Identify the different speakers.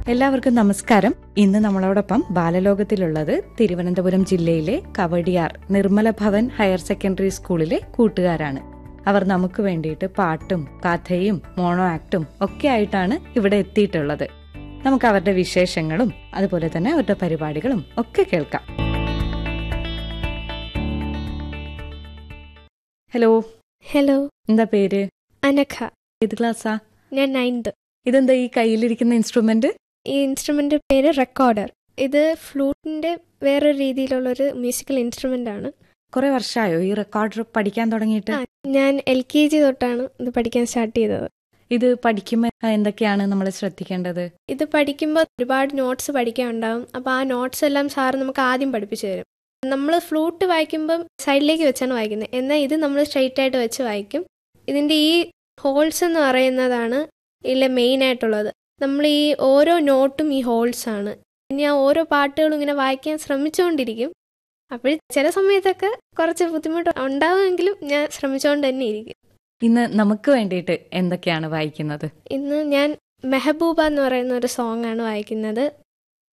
Speaker 1: എല്ലാവർക്കും നമസ്കാരം ഇന്ന് നമ്മളോടൊപ്പം ബാലലോകത്തിലുള്ളത് തിരുവനന്തപുരം ജില്ലയിലെ കവടിയാർ നിർമ്മല ഭവൻ ഹയർ സെക്കൻഡറി സ്കൂളിലെ കൂട്ടുകാരാണ് അവർ നമുക്ക് വേണ്ടിയിട്ട് പാട്ടും കഥയും മോണോ ആക്ടും ഒക്കെ ആയിട്ടാണ് ഇവിടെ എത്തിയിട്ടുള്ളത് നമുക്ക് അവരുടെ വിശേഷങ്ങളും അതുപോലെ തന്നെ അവരുടെ പരിപാടികളും ഒക്കെ കേൾക്കാം ഹലോ
Speaker 2: ഹലോ
Speaker 1: എന്താ പേര്
Speaker 2: അനഘ
Speaker 1: ഏത് ക്ലാസ്സാ
Speaker 2: ഞാൻ നയൻത്
Speaker 1: ഇതെന്താ ഈ കയ്യിലിരിക്കുന്ന ഇൻസ്ട്രുമെന്റ്
Speaker 2: ഈ ഇൻസ്ട്രുമെന്റ് പേര് റെക്കോർഡർ ഇത് ഫ്ലൂട്ടിന്റെ വേറൊരു രീതിയിലുള്ളൊരു മ്യൂസിക്കൽ ഇൻസ്ട്രുമെന്റ് ആണ്
Speaker 1: കുറെ വർഷമായോ ഈ റെക്കോർഡർ പഠിക്കാൻ തുടങ്ങിയിട്ട്
Speaker 2: ആ, ഞാൻ എൽ കെ ജി തൊട്ടാണ് ഇത് പഠിക്കാൻ സ്റ്റാർട്ട് ചെയ്തത്
Speaker 1: ഇത് പഠിക്കുമ്പോൾ എന്തൊക്കെയാണ് നമ്മൾ ശ്രദ്ധിക്കേണ്ടത്
Speaker 2: ഇത് പഠിക്കുമ്പോൾ ഒരുപാട് നോട്ട്സ് പഠിക്കാനുണ്ടാവും അപ്പോൾ ആ നോട്ട്സ് എല്ലാം സാറ് നമുക്ക് ആദ്യം പഠിപ്പിച്ചു തരും നമ്മൾ ഫ്ലൂട്ട് വായിക്കുമ്പം സൈഡിലേക്ക് വെച്ചാണ് വായിക്കുന്നത് എന്നാൽ ഇത് നമ്മൾ സ്ട്രെയിറ്റ് ആയിട്ട് വെച്ച് വായിക്കും ഇതിൻ്റെ ഈ ഹോൾസ് എന്ന് പറയുന്നതാണ് ഇതിലെ മെയിൻ ആയിട്ടുള്ളത് നമ്മൾ ഈ ഓരോ നോട്ടും ഈ ഹോൾസ് ആണ് ഞാൻ ഓരോ പാട്ടുകളും ഇങ്ങനെ വായിക്കാൻ ശ്രമിച്ചുകൊണ്ടിരിക്കും അപ്പോൾ ചില സമയത്തൊക്കെ കുറച്ച് ബുദ്ധിമുട്ട് ഉണ്ടാവുമെങ്കിലും ഞാൻ ശ്രമിച്ചുകൊണ്ട് തന്നെ ഇരിക്കും
Speaker 1: ഇന്ന് നമുക്ക് വേണ്ടിയിട്ട് എന്തൊക്കെയാണ് വായിക്കുന്നത്
Speaker 2: ഇന്ന് ഞാൻ മെഹബൂബ എന്ന് പറയുന്ന ഒരു സോങ് ആണ് വായിക്കുന്നത്